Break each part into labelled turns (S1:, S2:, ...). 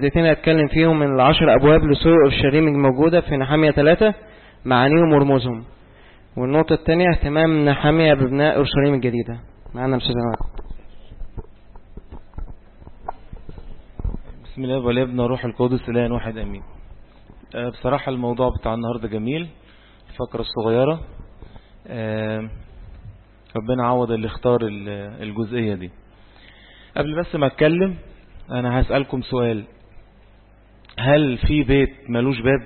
S1: النقطتين اللي هتكلم فيهم من العشر أبواب لسور أورشليم الموجودة في نحامية ثلاثة معانيهم ورموزهم والنقطة الثانية اهتمام نحامية ببناء أورشليم الجديدة معانا أستاذ عماد
S2: بسم الله والابن روح القدس إله واحد أمين آه، بصراحة الموضوع بتاع النهاردة جميل الفقرة الصغيرة آه، ربنا عوض اللي اختار ال- الجزئية دي قبل بس ما اتكلم انا هسألكم سؤال هل في بيت ملوش باب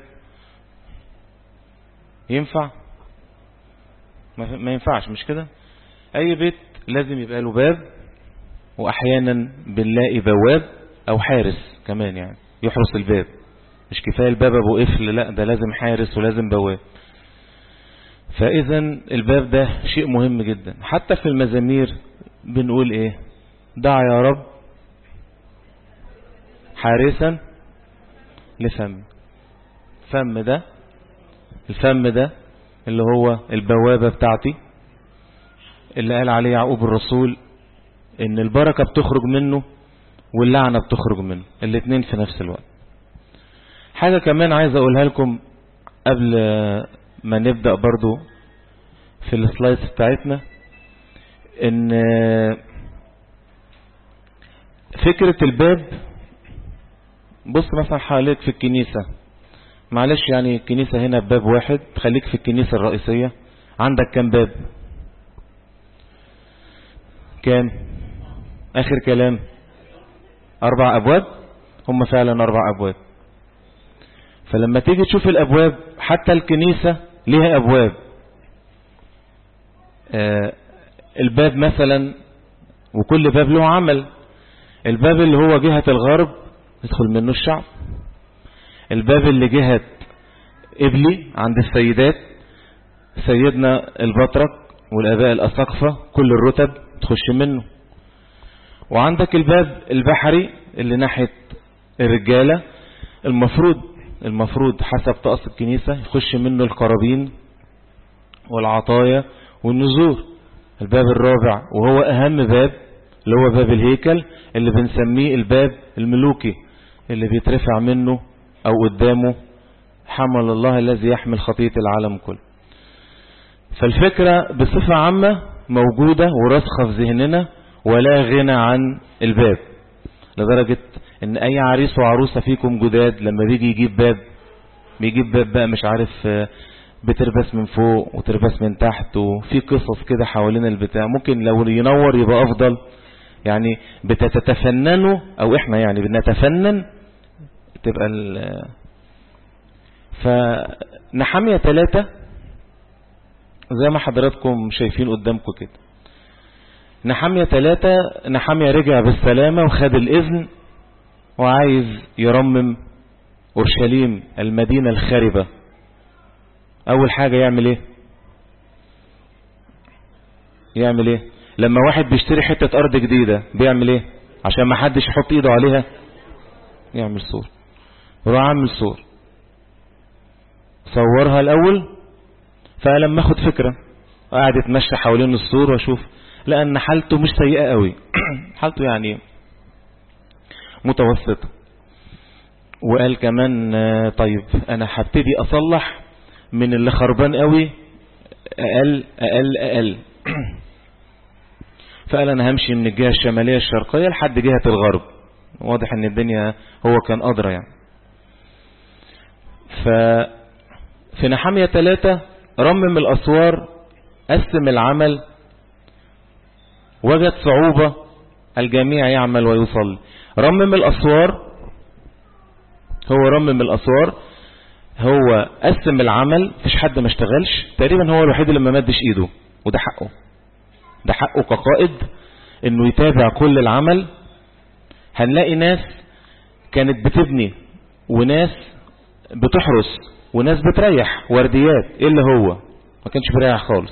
S2: ينفع ما ما ينفعش مش كده اي بيت لازم يبقى له باب واحيانا بنلاقي بواب او حارس كمان يعني يحرس الباب مش كفاية الباب ابو قفل لا ده لازم حارس ولازم بواب فاذا الباب ده شيء مهم جدا حتى في المزامير بنقول ايه دع يا رب حارسا لفم فم ده الفم ده اللي هو البوابة بتاعتي اللي قال عليه يعقوب الرسول ان البركة بتخرج منه واللعنة بتخرج منه الاتنين في نفس الوقت حاجة كمان عايز اقولها لكم قبل ما نبدأ برضو في السلايدز بتاعتنا ان فكرة الباب بص مثلا حواليك في الكنيسة معلش يعني الكنيسة هنا باب واحد خليك في الكنيسة الرئيسية عندك كام باب كام اخر كلام اربع ابواب هم فعلا اربع ابواب فلما تيجي تشوف الابواب حتى الكنيسة ليها ابواب آه الباب مثلا وكل باب له عمل الباب اللي هو جهة الغرب يدخل منه الشعب الباب اللي جهة قبلي عند السيدات سيدنا البطرك والآباء الأساقفة كل الرتب تخش منه وعندك الباب البحري اللي ناحية الرجالة المفروض المفروض حسب طقس الكنيسة يخش منه القرابين والعطايا والنزور الباب الرابع وهو أهم باب اللي هو باب الهيكل اللي بنسميه الباب الملوكي اللي بيترفع منه او قدامه حمل الله الذي يحمل خطية العالم كله فالفكرة بصفة عامة موجودة وراسخة في ذهننا ولا غنى عن الباب لدرجة ان اي عريس وعروسة فيكم جداد لما بيجي يجيب باب بيجيب باب بقى مش عارف بتربس من فوق وتربس من تحت وفي قصص كده حوالين البتاع ممكن لو ينور يبقى افضل يعني بتتفننوا او احنا يعني بنتفنن تبقى ال فنحامية ثلاثة زي ما حضراتكم شايفين قدامكم كده نحامية ثلاثة نحامية رجع بالسلامة وخد الإذن وعايز يرمم أورشليم المدينة الخاربة أول حاجة يعمل إيه يعمل إيه لما واحد بيشتري حتة أرض جديدة بيعمل إيه عشان ما حدش يحط إيده عليها يعمل صور يروح عامل صور صورها الأول فلما اخد فكرة قاعد اتمشى حوالين السور واشوف لأن حالته مش سيئة قوي حالته يعني متوسطة وقال كمان طيب انا هبتدي اصلح من اللي خربان قوي اقل اقل اقل فقال انا همشي من الجهة الشمالية الشرقية لحد جهة الغرب واضح ان الدنيا هو كان ادرى يعني ف في نحامية ثلاثة رمم الاسوار قسم العمل وجد صعوبة الجميع يعمل ويصلي رمم الاسوار هو رمم الاسوار هو قسم العمل مفيش حد ما اشتغلش تقريبا هو الوحيد اللي ما مدش ايده وده حقه ده حقه كقائد انه يتابع كل العمل هنلاقي ناس كانت بتبني وناس بتحرس وناس بتريح ورديات ايه اللي هو ما كانش بيريح خالص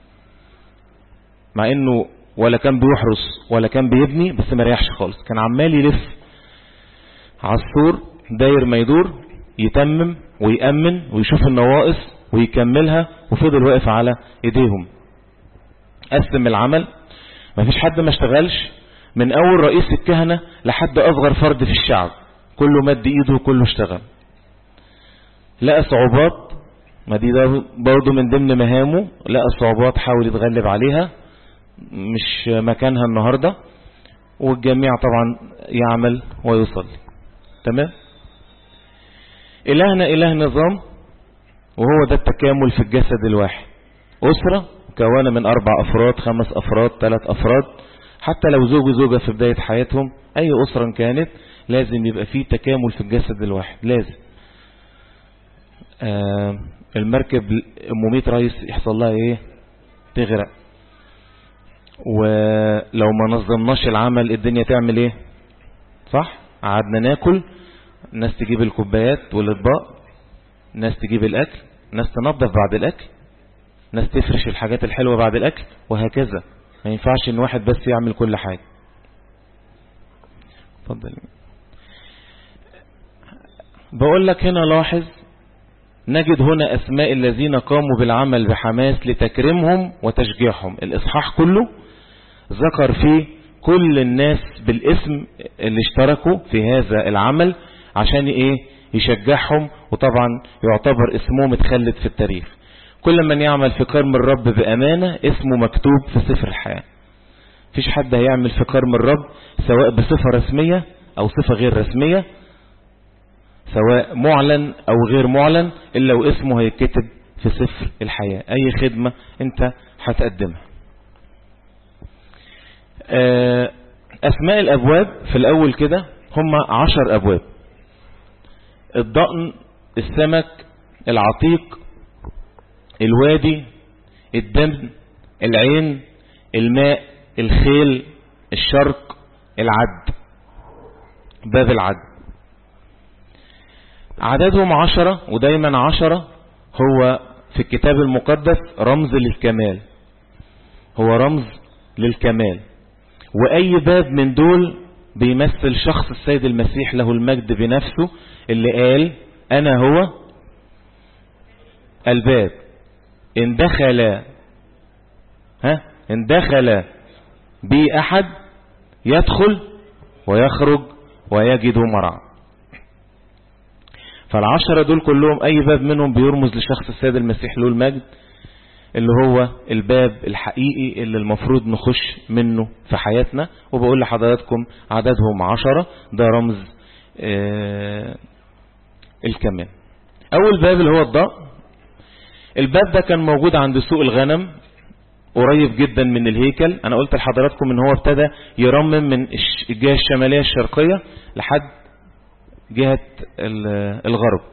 S2: مع انه ولا كان بيحرس ولا كان بيبني بس ما ريحش خالص كان عمال يلف على السور داير ما يدور يتمم ويأمن ويشوف النواقص ويكملها وفضل واقف على ايديهم قسم العمل ما فيش حد ما اشتغلش من اول رئيس الكهنة لحد اصغر فرد في الشعب كله مد ايده وكله اشتغل لقى صعوبات ما دي ده برضه من ضمن مهامه لقى صعوبات حاول يتغلب عليها مش مكانها النهاردة والجميع طبعا يعمل ويصلي تمام إلهنا إله نظام وهو ده التكامل في الجسد الواحد أسرة مكونة من أربع أفراد خمس أفراد ثلاث أفراد حتى لو زوج وزوجة في بداية حياتهم أي أسرة كانت لازم يبقى فيه تكامل في الجسد الواحد لازم آه المركب ام 100 ريس يحصل لها ايه تغرق ولو ما نظمناش العمل الدنيا تعمل ايه صح قعدنا ناكل ناس تجيب الكوبايات والاطباق ناس تجيب الاكل ناس تنظف بعد الاكل ناس تفرش الحاجات الحلوة بعد الاكل وهكذا ما ينفعش ان واحد بس يعمل كل حاجة اتفضل بقول لك هنا لاحظ نجد هنا أسماء الذين قاموا بالعمل بحماس لتكريمهم وتشجيعهم الإصحاح كله ذكر فيه كل الناس بالاسم اللي اشتركوا في هذا العمل عشان ايه يشجعهم وطبعا يعتبر اسمه متخلد في التاريخ كل من يعمل في كرم الرب بأمانة اسمه مكتوب في سفر الحياة فيش حد هيعمل في كرم الرب سواء بصفة رسمية أو صفة غير رسمية سواء معلن أو غير معلن إلا واسمه هيتكتب في سفر الحياة أي خدمة أنت هتقدمها أسماء الأبواب في الأول كده هم عشر أبواب الضأن السمك العتيق الوادي الدم العين الماء الخيل الشرق العد باب العد عددهم عشرة ودايما عشرة هو في الكتاب المقدس رمز للكمال هو رمز للكمال وأي باب من دول بيمثل شخص السيد المسيح له المجد بنفسه اللي قال أنا هو الباب إن دخل ها إن دخل بي أحد يدخل ويخرج ويجد مرعى فالعشرة دول كلهم أي باب منهم بيرمز لشخص السيد المسيح له المجد اللي هو الباب الحقيقي اللي المفروض نخش منه في حياتنا وبقول لحضراتكم عددهم عشرة ده رمز آه الكمال أول باب اللي هو الضاء الباب ده كان موجود عند سوق الغنم قريب جدا من الهيكل أنا قلت لحضراتكم ان هو ابتدى يرمم من الجهة الشمالية الشرقية لحد جهة الغرب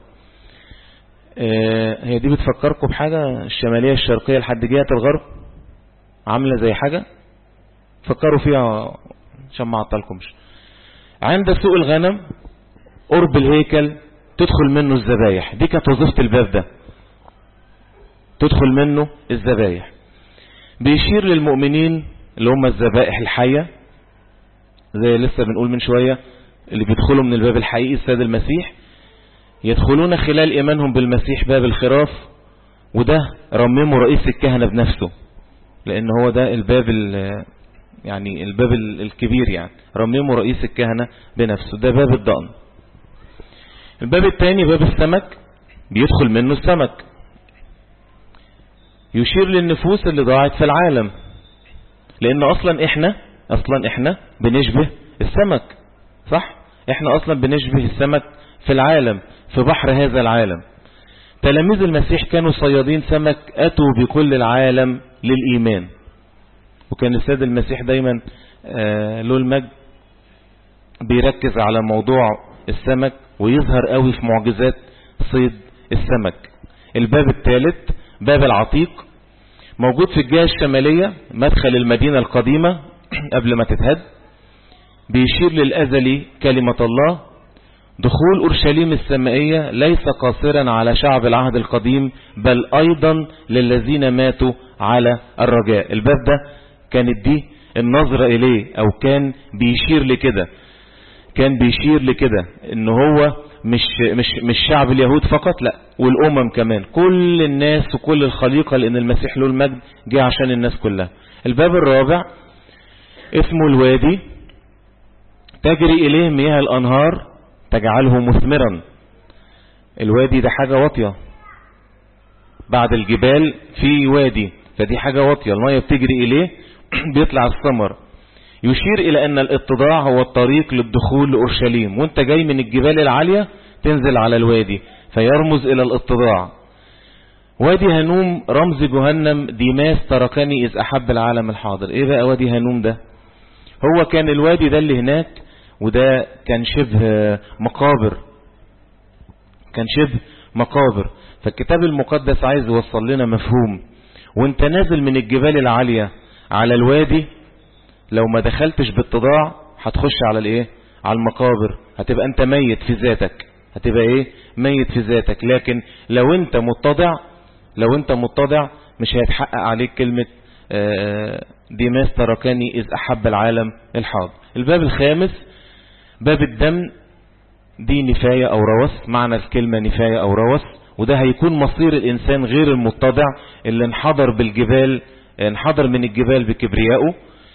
S2: هي دي بتفكركم بحاجة الشمالية الشرقية لحد جهة الغرب عاملة زي حاجة فكروا فيها عشان ما اعطلكمش عند سوق الغنم قرب الهيكل تدخل منه الذبايح دي كانت وظيفة الباب ده تدخل منه الذبايح بيشير للمؤمنين اللي هم الذبائح الحية زي لسه بنقول من شوية اللي بيدخلوا من الباب الحقيقي السيد المسيح يدخلون خلال إيمانهم بالمسيح باب الخراف وده رممه رئيس الكهنة بنفسه لأن هو ده الباب يعني الباب الكبير يعني رممه رئيس الكهنة بنفسه ده باب الضأن الباب الثاني باب السمك بيدخل منه السمك يشير للنفوس اللي ضاعت في العالم لأن أصلا إحنا أصلا إحنا بنشبه السمك صح احنا اصلا بنشبه السمك في العالم في بحر هذا العالم تلاميذ المسيح كانوا صيادين سمك اتوا بكل العالم للايمان وكان السيد المسيح دايما آه له المجد بيركز على موضوع السمك ويظهر قوي في معجزات صيد السمك الباب الثالث باب العتيق موجود في الجهة الشمالية مدخل المدينة القديمة قبل ما تتهد بيشير للأزلي كلمة الله دخول أورشليم السمائية ليس قاصرا على شعب العهد القديم بل أيضا للذين ماتوا على الرجاء الباب ده كانت دي النظرة إليه أو كان بيشير لكده كان بيشير لكده ان هو مش مش مش شعب اليهود فقط لا والامم كمان كل الناس وكل الخليقه لان المسيح له المجد جه عشان الناس كلها الباب الرابع اسمه الوادي تجري إليه مياه الأنهار تجعله مثمرا الوادي ده حاجة واطية بعد الجبال في وادي فدي حاجة واطية المية بتجري إليه بيطلع الثمر يشير إلى أن الاتضاع هو الطريق للدخول لأورشليم وانت جاي من الجبال العالية تنزل على الوادي فيرمز إلى الاتضاع وادي هنوم رمز جهنم ديماس تركني إذ أحب العالم الحاضر إيه بقى وادي هنوم ده هو كان الوادي ده اللي هناك وده كان شبه مقابر كان شبه مقابر فالكتاب المقدس عايز يوصل لنا مفهوم وانت نازل من الجبال العالية على الوادي لو ما دخلتش باتضاع هتخش على الايه على المقابر هتبقى انت ميت في ذاتك هتبقى ايه ميت في ذاتك لكن لو انت متضع لو انت متضع مش هيتحقق عليك كلمة ديماس تركني إذ أحب العالم الحاضر الباب الخامس باب الدم دي نفاية أو روس معنى الكلمة نفاية أو روس وده هيكون مصير الإنسان غير المتضع اللي انحدر بالجبال انحدر من الجبال بكبريائه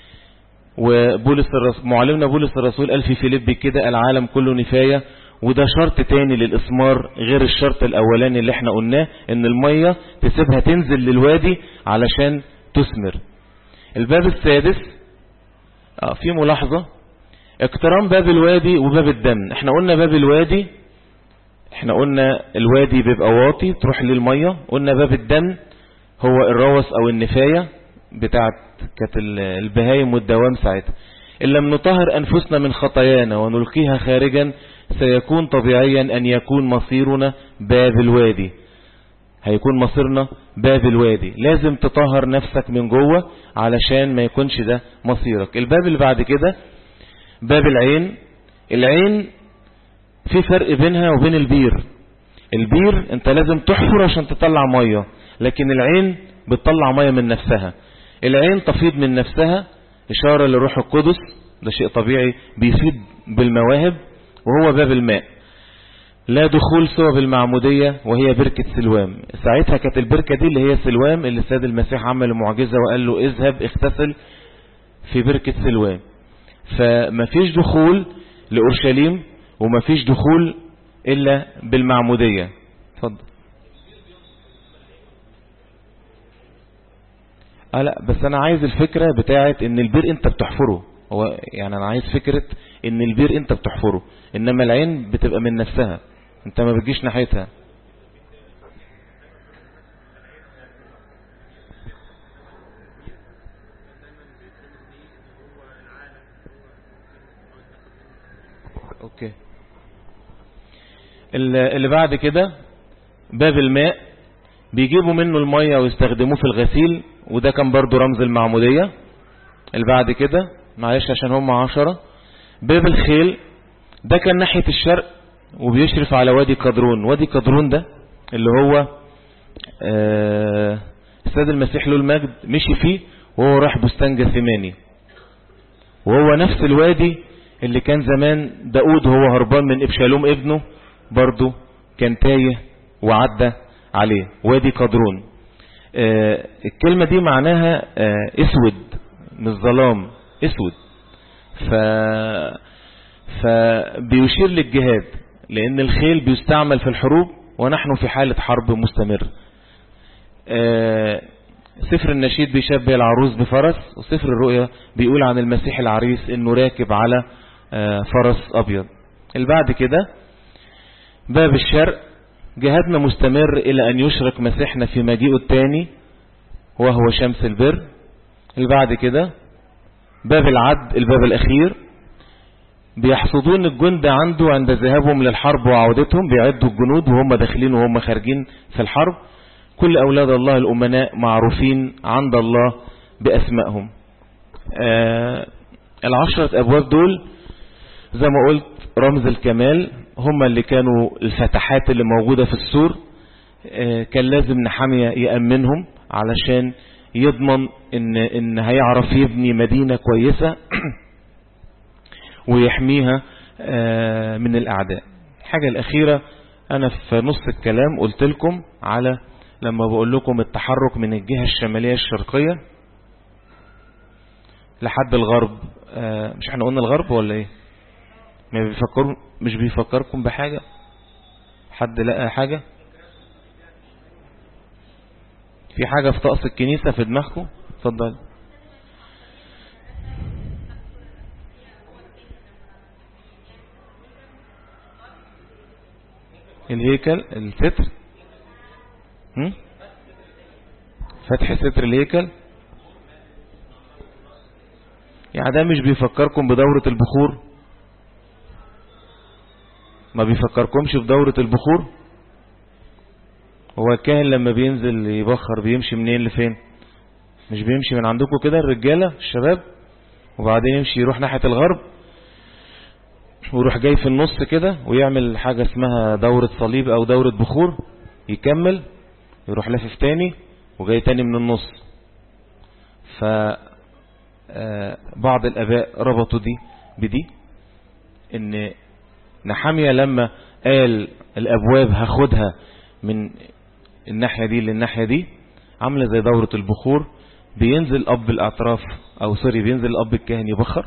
S2: وبولس الرسول معلمنا بولس الرسول قال في فيليب كده العالم كله نفاية وده شرط تاني للإسمار غير الشرط الأولاني اللي احنا قلناه ان المية تسيبها تنزل للوادي علشان تثمر الباب السادس اه في ملاحظة اقتران باب الوادي وباب الدم احنا قلنا باب الوادي احنا قلنا الوادي بيبقى واطي تروح للمية قلنا باب الدم هو الروس او النفاية بتاعت كانت البهايم والدوام ساعتها إن لم نطهر أنفسنا من خطايانا ونلقيها خارجا سيكون طبيعيا أن يكون مصيرنا باب الوادي هيكون مصيرنا باب الوادي لازم تطهر نفسك من جوه علشان ما يكونش ده مصيرك الباب اللي بعد كده باب العين العين في فرق بينها وبين البير البير انت لازم تحفر عشان تطلع مية لكن العين بتطلع مية من نفسها العين تفيض من نفسها إشارة لروح القدس ده شيء طبيعي بيفيد بالمواهب وهو باب الماء لا دخول سوى بالمعمودية وهي بركة سلوام ساعتها كانت البركة دي اللي هي سلوام اللي السيد المسيح عمل معجزة وقال له اذهب اغتسل في بركة سلوام فمفيش دخول لأورشليم ومفيش دخول إلا بالمعمودية اتفضل اه لا بس انا عايز الفكرة بتاعت ان البير انت بتحفره هو يعني انا عايز فكرة ان البير انت بتحفره انما العين بتبقى من نفسها انت ما بتجيش ناحيتها اوكي اللي بعد كده باب الماء بيجيبوا منه المية ويستخدموه في الغسيل وده كان برضو رمز المعمودية اللي بعد كده معلش عشان هم عشرة باب الخيل ده كان ناحية الشرق وبيشرف على وادي قدرون وادي قدرون ده اللي هو آه السيد المسيح له المجد مشي فيه وهو راح بستان جثماني وهو نفس الوادي اللي كان زمان داود وهو هربان من ابشالوم ابنه برضه كان تايه وعدى عليه وادي قدرون آه الكلمة دي معناها آه اسود مش ظلام اسود ف فبيشير للجهاد لان الخيل بيستعمل في الحروب ونحن في حالة حرب مستمر آه سفر النشيد بيشبه العروس بفرس وسفر الرؤيا بيقول عن المسيح العريس انه راكب على فرس ابيض اللي بعد كده باب الشرق جهادنا مستمر إلى أن يشرق مسيحنا في مجيئه الثاني وهو شمس البر اللي بعد كده باب العد الباب الأخير بيحصدون الجند عنده عند ذهابهم للحرب وعودتهم بيعدوا الجنود وهم داخلين وهم خارجين في الحرب كل أولاد الله الأمناء معروفين عند الله بأسمائهم آه العشرة أبواب دول زي ما قلت رمز الكمال هم اللي كانوا الفتحات اللي موجودة في السور كان لازم نحامية يأمنهم علشان يضمن ان, إن هيعرف يبني مدينة كويسة ويحميها من الأعداء الحاجة الأخيرة أنا في نص الكلام قلت لكم على لما بقول لكم التحرك من الجهة الشمالية الشرقية لحد الغرب مش احنا قلنا الغرب ولا ايه ما بيفكروا مش بيفكركم بحاجة حد لقى حاجة في حاجة في طقس الكنيسة في دماغكم اتفضل الهيكل الستر هم؟ فتح ستر الهيكل يعني ده مش بيفكركم بدورة البخور ما بيفكركمش بدورة البخور هو الكاهن لما بينزل يبخر بيمشي منين لفين مش بيمشي من عندكم كده الرجالة الشباب وبعدين يمشي يروح ناحية الغرب ويروح جاي في النص كده ويعمل حاجة اسمها دورة صليب او دورة بخور يكمل يروح لافف تاني وجاي تاني من النص ف بعض الاباء ربطوا دي بدي ان نحامية لما قال الابواب هاخدها من الناحية دي للناحية دي عاملة زي دورة البخور بينزل اب الاعتراف او سوري بينزل اب الكاهن يبخر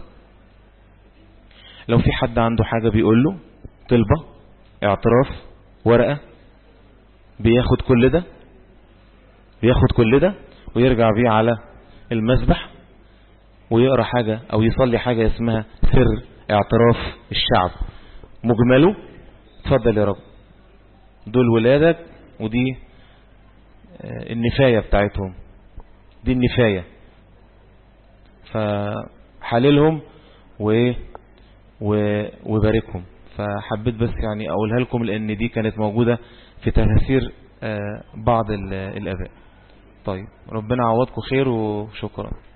S2: لو في حد عنده حاجة بيقول له طلبة اعتراف ورقة بياخد كل ده بياخد كل ده ويرجع بيه على المسبح ويقرأ حاجة او يصلي حاجة اسمها سر اعتراف الشعب مجمله اتفضل يا رب دول ولادك ودي النفاية بتاعتهم دي النفاية فحللهم و وباركهم فحبيت بس يعني اقولها لكم لان دي كانت موجودة في تفاسير بعض الاباء طيب ربنا عوضكم خير وشكرا